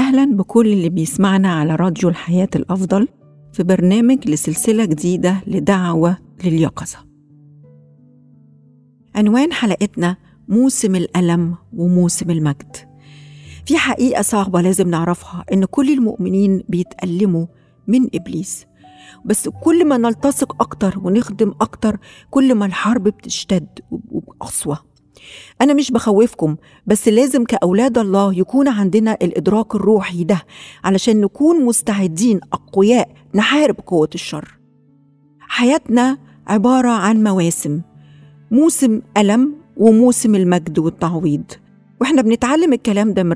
أهلا بكل اللي بيسمعنا على راديو الحياة الأفضل في برنامج لسلسلة جديدة لدعوة لليقظة عنوان حلقتنا موسم الألم وموسم المجد في حقيقة صعبة لازم نعرفها إن كل المؤمنين بيتألموا من إبليس بس كل ما نلتصق أكتر ونخدم أكتر كل ما الحرب بتشتد وبأقسوة أنا مش بخوفكم بس لازم كأولاد الله يكون عندنا الإدراك الروحي ده علشان نكون مستعدين أقوياء نحارب قوة الشر حياتنا عبارة عن مواسم موسم ألم وموسم المجد والتعويض واحنا بنتعلم الكلام ده من